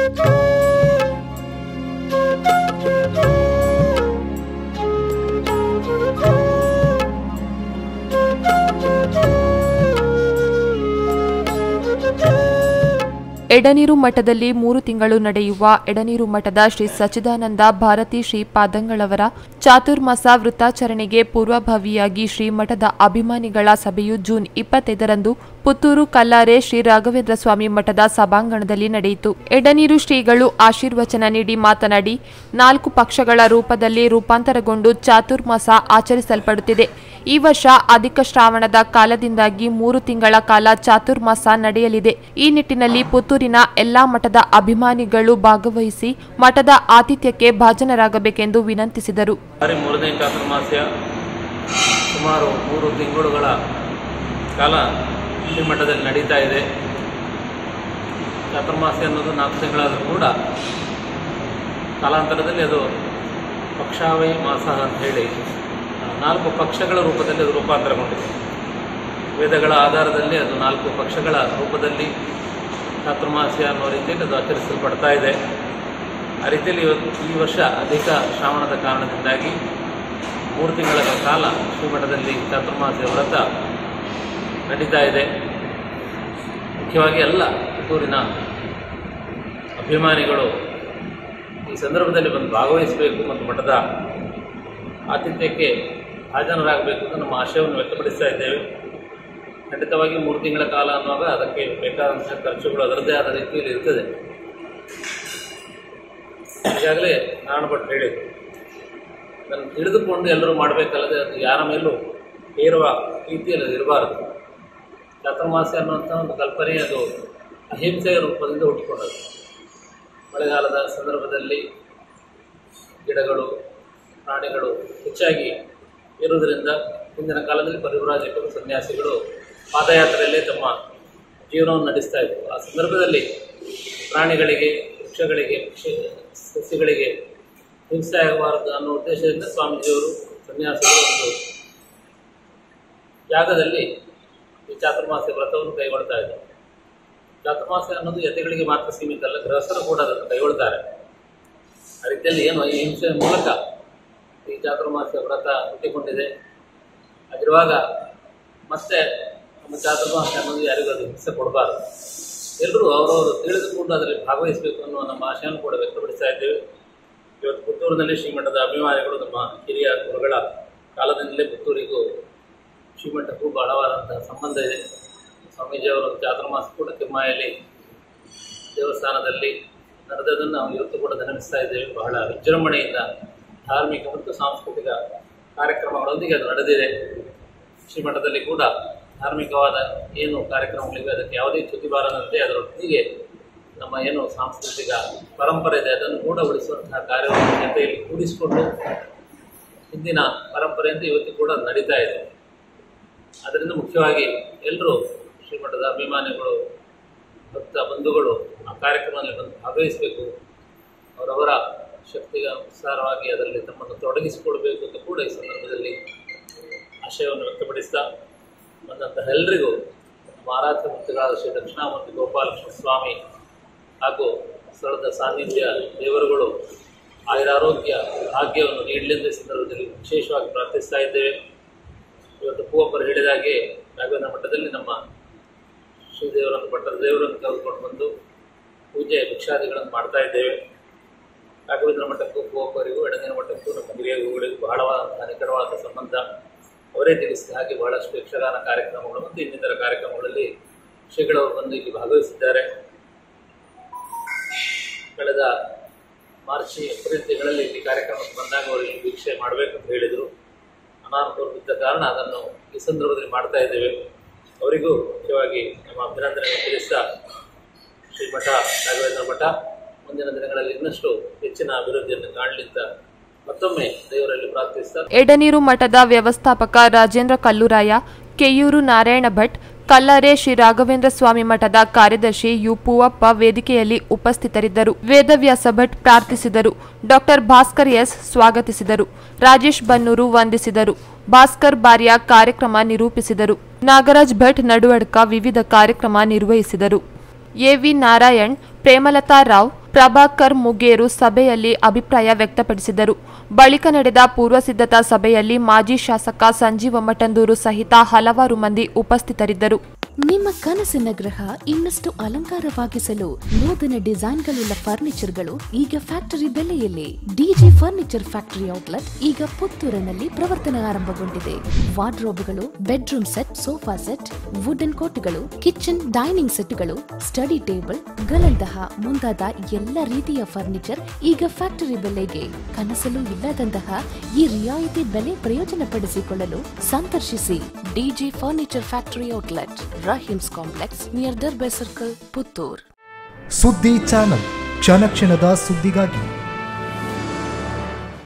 ಎಡನೀರು ಮಠದಲ್ಲಿ ಮೂರು ತಿಂಗಳು ನಡೆಯುವ ಎಡನೀರು ಮಠದ ಶ್ರೀ ಸಚ್ಚಿದಾನಂದ ಭಾರತಿ ಶ್ರೀ ಪಾದಂಗಳವರ ಚಾತುರ್ಮಾಸ ವೃತ್ತಾಚರಣೆಗೆ ಪೂರ್ವಭಾವಿಯಾಗಿ ಶ್ರೀಮಠದ ಅಭಿಮಾನಿಗಳ ಸಭೆಯು ಜೂನ್ ಇಪ್ಪತ್ತೈದರಂದು ಪುತ್ತೂರು ಕಲ್ಲಾರೆ ಶ್ರೀ ರಾಘವೇಂದ್ರ ಸ್ವಾಮಿ ಮಠದ ಸಭಾಂಗಣದಲ್ಲಿ ನಡೆಯಿತು ಎಡನೀರು ಶ್ರೀಗಳು ಆಶೀರ್ವಚನ ನೀಡಿ ಮಾತನಾಡಿ ನಾಲ್ಕು ಪಕ್ಷಗಳ ರೂಪದಲ್ಲಿ ರೂಪಾಂತರಗೊಂಡು ಚಾತುರ್ಮಾಸ ಆಚರಿಸಲ್ಪಡುತ್ತಿದೆ ಈ ವರ್ಷ ಅಧಿಕ ಶ್ರಾವಣದ ಕಾಲದಿಂದಾಗಿ ಮೂರು ತಿಂಗಳ ಕಾಲ ಚಾತುರ್ಮಾಸ ನಡೆಯಲಿದೆ ಈ ನಿಟ್ಟಿನಲ್ಲಿ ಪುತ್ತೂರಿನ ಎಲ್ಲಾ ಮಠದ ಅಭಿಮಾನಿಗಳು ಭಾಗವಹಿಸಿ ಮಠದ ಆತಿಥ್ಯಕ್ಕೆ ಭಾಜನರಾಗಬೇಕೆಂದು ವಿನಂತಿಸಿದರು ಬಾರಿ ಮೂರನೇ ಚಾತುರ್ಮಾಸ್ಯ ಸುಮಾರು ಮೂರು ತಿಂಗಳುಗಳ ಕಾಲ ಶ್ರೀಮಠದಲ್ಲಿ ನಡೀತಾ ಇದೆ ಚಾತುರ್ಮಾಸ್ಯ ಅನ್ನೋದು ನಾಲ್ಕು ತಿಂಗಳಾದರೂ ಕೂಡ ಕಾಲಾಂತರದಲ್ಲಿ ಅದು ಪಕ್ಷಾವೈ ಮಾಸ ಅಂತ ಹೇಳಿ ನಾಲ್ಕು ಪಕ್ಷಗಳ ರೂಪದಲ್ಲಿ ಅದು ರೂಪಾಂತರಗೊಂಡಿದೆ ವೇದಗಳ ಆಧಾರದಲ್ಲಿ ಅದು ನಾಲ್ಕು ಪಕ್ಷಗಳ ರೂಪದಲ್ಲಿ ಚಾತುರ್ಮಾಸ್ಯ ಅನ್ನೋ ರೀತಿಯಲ್ಲಿ ಅದು ಆಚರಿಸಲ್ಪಡ್ತಾ ಇದೆ ಆ ರೀತಿಯಲ್ಲಿ ಇವತ್ತು ಈ ವರ್ಷ ಅಧಿಕ ಶ್ರಾವಣದ ಕಾರಣದಿಂದಾಗಿ ಮೂರು ತಿಂಗಳ ಕಾಲ ಶ್ರೀಮಠದಲ್ಲಿ ಚಾತುರ್ಮಾಸ್ಯ ವ್ರತ ನಡೀತಾ ಇದೆ ಮುಖ್ಯವಾಗಿ ಎಲ್ಲ ಪುತ್ತೂರಿನ ಅಭಿಮಾನಿಗಳು ಈ ಸಂದರ್ಭದಲ್ಲಿ ಬಂದು ಭಾಗವಹಿಸಬೇಕು ಮತ್ತು ಮಠದ ಆತಿಥ್ಯಕ್ಕೆ ಹಾಜರಾಗಬೇಕು ಅಂತ ನಮ್ಮ ಆಶಯವನ್ನು ವ್ಯಕ್ತಪಡಿಸ್ತಾ ಇದ್ದೇವೆ ಖಂಡಿತವಾಗಿ ಮೂರು ತಿಂಗಳ ಕಾಲ ಅನ್ನುವಾಗ ಅದಕ್ಕೆ ಬೇಕಾದಂತಹ ಖರ್ಚುಗಳು ಅದರದ್ದೇ ಆದ ರೀತಿಯಲ್ಲಿ ಇರ್ತದೆ ಈಗಾಗಲೇ ನಾರಾಯಣ ಭಟ್ ಹೇಳಿದರು ಅದನ್ನು ತಿಳಿದುಕೊಂಡು ಎಲ್ಲರೂ ಮಾಡಬೇಕಲ್ಲದೆ ಅದು ಯಾರ ಮೇಲೂ ಹೇರುವ ರೀತಿಯಲ್ಲಿ ಅದು ಇರಬಾರದು ಚಾತುರ್ಮಾಸ್ಯ ಅನ್ನುವಂಥ ಒಂದು ಕಲ್ಪನೆ ಅದು ಅಹಿಂಸೆಯ ರೂಪದಿಂದ ಹುಟ್ಟಿಕೊಂಡದ್ದು ಮಳೆಗಾಲದ ಸಂದರ್ಭದಲ್ಲಿ ಗಿಡಗಳು ಪ್ರಾಣಿಗಳು ಹೆಚ್ಚಾಗಿ ಇರುವುದರಿಂದ ಹಿಂದಿನ ಕಾಲದಲ್ಲಿ ಪರಿವ್ರಾಜಕರು ಸನ್ಯಾಸಿಗಳು ಪಾದಯಾತ್ರೆಯಲ್ಲೇ ತಮ್ಮ ಜೀವನವನ್ನು ನಡೆಸ್ತಾ ಇದ್ರು ಆ ಸಂದರ್ಭದಲ್ಲಿ ಪ್ರಾಣಿಗಳಿಗೆ ವೃಕ್ಷಗಳಿಗೆ ಕ್ಷ- ಸಸ್ಯಗಳಿಗೆ ಹಿಂಸೆ ಆಗಬಾರದು ಅನ್ನೋ ಉದ್ದೇಶದಿಂದ ಸ್ವಾಮೀಜಿಯವರು ಸನ್ಯಾಸಿಗಳು ಒಂದು ಯಾಗದಲ್ಲಿ ಈ ಚಾತುರ್ಮಾಸ್ಯ ವ್ರತವನ್ನು ಕೈಗೊಳ್ತಾ ಇದ್ದಾರೆ ಚಾತುರ್ಮಾಸ್ಯ ಅನ್ನೋದು ಯತಿಗಳಿಗೆ ಮಾತ್ರ ಸೀಮಿತ ಅಲ್ಲ ಗೃಹಸ್ಥರು ಕೂಡ ಅದನ್ನು ಕೈಗೊಳ್ತಾರೆ ಆ ರೀತಿಯಲ್ಲಿ ಏನು ಈ ಹಿಂಸೆಯ ಮೂಲಕ ಈ ಚಾತುರ್ಮಾಸ್ಯ ವ್ರತ ಹುಟ್ಟಿಕೊಂಡಿದೆ ಆಗಿರುವಾಗ ಮತ್ತೆ ನಮ್ಮ ಚಾತುರ್ಮಾಸ್ಯ ಅನ್ನೋದು ಯಾರಿಗೂ ಅದು ಹಿಂಸೆ ಕೊಡಬಾರದು ಎಲ್ಲರೂ ಅವರವರು ತಿಳಿದುಕೊಂಡು ಅದರಲ್ಲಿ ಭಾಗವಹಿಸಬೇಕು ಅನ್ನುವ ನಮ್ಮ ಆಶೆಯನ್ನು ಕೂಡ ವ್ಯಕ್ತಪಡಿಸ್ತಾ ಇದ್ದೇವೆ ಇವತ್ತು ಪುತ್ತೂರಿನಲ್ಲಿ ಶ್ರೀಮಠದ ಅಭಿಮಾನಿಗಳು ನಮ್ಮ ಹಿರಿಯ ಗುರುಗಳ ಕಾಲದಿಂದಲೇ ಪುತ್ತೂರಿಗೂ ಶ್ರೀಮಠಕ್ಕೂ ಬಹಳವಾದಂತಹ ಸಂಬಂಧ ಇದೆ ಸ್ವಾಮೀಜಿಯವರ ಚಾತುರ್ಮಾಸ ಕೂಡ ತಿಮ್ಮಾಯಲ್ಲಿ ದೇವಸ್ಥಾನದಲ್ಲಿ ನಡೆದದನ್ನು ನಾವು ಇವತ್ತು ಕೂಡ ನೆನಪಿಸ್ತಾ ಇದ್ದೇವೆ ಬಹಳ ವಿಜೃಂಭಣೆಯಿಂದ ಧಾರ್ಮಿಕ ಮತ್ತು ಸಾಂಸ್ಕೃತಿಕ ಕಾರ್ಯಕ್ರಮಗಳೊಂದಿಗೆ ಅದು ನಡೆದಿದೆ ಶ್ರೀಮಠದಲ್ಲಿ ಕೂಡ ಧಾರ್ಮಿಕವಾದ ಏನು ಕಾರ್ಯಕ್ರಮಗಳಿವೆ ಅದಕ್ಕೆ ಯಾವುದೇ ಚ್ಯುತಿ ಬಾರದಂತೆ ಅದರೊಟ್ಟಿಗೆ ನಮ್ಮ ಏನು ಸಾಂಸ್ಕೃತಿಕ ಪರಂಪರೆ ಇದೆ ಅದನ್ನು ಕೂಡ ಉಳಿಸುವಂತಹ ಕಾರ್ಯವನ್ನು ಜೊತೆಯಲ್ಲಿ ಕೂಡಿಸಿಕೊಂಡು ಹಿಂದಿನ ಪರಂಪರೆಯಿಂದ ಇವತ್ತು ಕೂಡ ನಡೀತಾ ಇದೆ ಅದರಿಂದ ಮುಖ್ಯವಾಗಿ ಎಲ್ಲರೂ ಶ್ರೀಮಠದ ಅಭಿಮಾನಿಗಳು ಭಕ್ತ ಬಂಧುಗಳು ಆ ಕಾರ್ಯಕ್ರಮದಲ್ಲಿ ಬಂದು ಭಾಗವಹಿಸಬೇಕು ಅವರವರ ಶಕ್ತಿಗೆ ಅನುಸಾರವಾಗಿ ಅದರಲ್ಲಿ ತಮ್ಮನ್ನು ತೊಡಗಿಸಿಕೊಳ್ಬೇಕು ಅಂತ ಕೂಡ ಈ ಸಂದರ್ಭದಲ್ಲಿ ಆಶಯವನ್ನು ವ್ಯಕ್ತಪಡಿಸ್ತಾ ಬಂದಂತಹ ಎಲ್ಲರಿಗೂ ನಮ್ಮ ಆರಾಧ್ಯ ಮೂರ್ತಿಗಳಾದ ಶ್ರೀ ದಕ್ಷಿಣಾಮೂರ್ತಿ ಗೋಪಾಲಕೃಷ್ಣ ಸ್ವಾಮಿ ಹಾಗೂ ಸ್ಥಳದ ಸಾನ್ನಿಧ್ಯ ದೇವರುಗಳು ಆಯುರಾರೋಗ್ಯ ಭಾಗ್ಯವನ್ನು ನೀಡಲೆಂದು ಈ ಸಂದರ್ಭದಲ್ಲಿ ವಿಶೇಷವಾಗಿ ಪ್ರಾರ್ಥಿಸ್ತಾ ಇದ್ದೇವೆ ಇವತ್ತು ಪೂವಪ್ಪರು ಹೇಳಿದ ಹಾಗೆ ರಾಘವೇಂದ್ರ ಮಠದಲ್ಲಿ ನಮ್ಮ ಶ್ರೀದೇವರನ್ನು ಭಟ್ಟರ ದೇವರನ್ನು ಕರೆದುಕೊಂಡು ಬಂದು ಪೂಜೆ ಭಿಕ್ಷಾದಿಗಳನ್ನು ಮಾಡ್ತಾ ಇದ್ದೇವೆ ರಾಘವೇಂದ್ರ ಮಠಕ್ಕೂ ಪೂವಪ್ಪರಿಗೂ ಎಡದಿನ ಮಠಕ್ಕೂ ನಮ್ಮ ಹಿರಿಯ ಗುರುಗಳಿಗೂ ಬಹಳವಾದಂತಹ ನಿಕಟವಾದ ಸಂಬಂಧ ಅವರೇ ತಿಳಿಸಿದ ಹಾಗೆ ಬಹಳಷ್ಟು ಯಕ್ಷಗಾನ ಕಾರ್ಯಕ್ರಮಗಳು ಮತ್ತು ಇನ್ನಿತರ ಕಾರ್ಯಕ್ರಮಗಳಲ್ಲಿ ಶ್ರೀಗಳವರು ಬಂದು ಇಲ್ಲಿ ಭಾಗವಹಿಸಿದ್ದಾರೆ ಕಳೆದ ಮಾರ್ಚ್ ಏಪ್ರಿಲ್ ತಿಂಗಳಲ್ಲಿ ಇಲ್ಲಿ ಕಾರ್ಯಕ್ರಮಕ್ಕೆ ಬಂದಾಗ ಅವರು ಇಲ್ಲಿ ವೀಕ್ಷೆ ಮಾಡಬೇಕು ಅಂತ ಹೇಳಿದರು ಅನಾನುಕೂಲ ಬಿದ್ದ ಕಾರಣ ಅದನ್ನು ಈ ಸಂದರ್ಭದಲ್ಲಿ ಮಾಡ್ತಾ ಇದ್ದೇವೆ ಅವರಿಗೂ ಮುಖ್ಯವಾಗಿ ನಮ್ಮ ಅಭಿನಂದನೆ ತಿಳಿಸ್ತಾ ಶ್ರೀಮಠ ರಾಘವೇಂದ್ರ ಮಠ ಮುಂದಿನ ದಿನಗಳಲ್ಲಿ ಇನ್ನಷ್ಟು ಹೆಚ್ಚಿನ ಅಭಿವೃದ್ಧಿಯನ್ನು ಕಾಣಲಿ ಅಂತ ಮತ್ತೊಮ್ಮೆ ದೇವರಲ್ಲಿ ಪ್ರಾರ್ಥಿಸ್ತಾ ಎಡನೀರು ಮಠದ ವ್ಯವಸ್ಥಾಪಕ ರಾಜೇಂದ್ರ ಕಲ್ಲುರಾಯ ಕೆಯೂರು ನಾರಾಯಣ ಭಟ್ ಕಲ್ಲರೆ ಶ್ರೀ ರಾಘವೇಂದ್ರ ಸ್ವಾಮಿ ಮಠದ ಕಾರ್ಯದರ್ಶಿ ಯು ಪೂವಪ್ಪ ವೇದಿಕೆಯಲ್ಲಿ ಉಪಸ್ಥಿತರಿದ್ದರು ವೇದವ್ಯಾಸ ಭಟ್ ಪ್ರಾರ್ಥಿಸಿದರು ಡಾಕ್ಟರ್ ಭಾಸ್ಕರ್ ಎಸ್ ಸ್ವಾಗತಿಸಿದರು ರಾಜೇಶ್ ಬನ್ನೂರು ವಂದಿಸಿದರು ಭಾಸ್ಕರ್ ಬಾರಿಯ ಕಾರ್ಯಕ್ರಮ ನಿರೂಪಿಸಿದರು ನಾಗರಾಜ್ ಭಟ್ ನಡುವಡ್ಕ ವಿವಿಧ ಕಾರ್ಯಕ್ರಮ ನಿರ್ವಹಿಸಿದರು ಎವಿ ನಾರಾಯಣ್ ಪ್ರೇಮಲತಾ ರಾವ್ ಪ್ರಭಾಕರ್ ಮುಗೇರು ಸಭೆಯಲ್ಲಿ ಅಭಿಪ್ರಾಯ ವ್ಯಕ್ತಪಡಿಸಿದರು ಬಳಿಕ ನಡೆದ ಪೂರ್ವಸಿದ್ಧತಾ ಸಭೆಯಲ್ಲಿ ಮಾಜಿ ಶಾಸಕ ಸಂಜೀವ ಮಠಂದೂರು ಸಹಿತ ಹಲವಾರು ಮಂದಿ ಉಪಸ್ಥಿತರಿದ್ದರು ನಿಮ್ಮ ಕನಸಿನ ಗೃಹ ಇನ್ನಷ್ಟು ಅಲಂಕಾರವಾಗಿಸಲು ನೂತನ ಡಿಸೈನ್ಗಳುಳ್ಳ ಫರ್ನಿಚರ್ಗಳು ಈಗ ಫ್ಯಾಕ್ಟರಿ ಬೆಲೆಯಲ್ಲಿ ಡಿಜಿ ಫರ್ನಿಚರ್ ಫ್ಯಾಕ್ಟರಿ ಔಟ್ಲೆಟ್ ಈಗ ಪುತ್ತೂರಿನಲ್ಲಿ ಪ್ರವರ್ತನ ಆರಂಭಗೊಂಡಿದೆ ವಾರ್ಡ್ರೋಬ್ಗಳು bedroom set sofa set wooden ಕೋಟ್ಗಳು ಕಿಚನ್ ಡೈನಿಂಗ್ ಸೆಟ್ಗಳು ಸ್ಟಡಿ ಟೇಬಲ್ ಗಳಂತಹ ಮುಂತಾದ ಎಲ್ಲ ರೀತಿಯ ಫರ್ನಿಚರ್ ಈಗ ಫ್ಯಾಕ್ಟರಿ ಬೆಲೆಗೆ ಕನಸಲು ಇಲ್ಲದಂತಹ ಈ ರಿಯಾಯಿತಿ ಬೆಲೆ ಪ್ರಯೋಜನ ಪಡಿಸಿಕೊಳ್ಳಲು ಸಂದರ್ಶಿಸಿ DG furniture factory outlet Rahim's complex near Darbe circle Puttur ಸುದ್ದಿ ಚಾನಲ್ ಕ್ಷಣ ಕ್ಷಣದ ಸುದ್ದಿಗಾಗಿ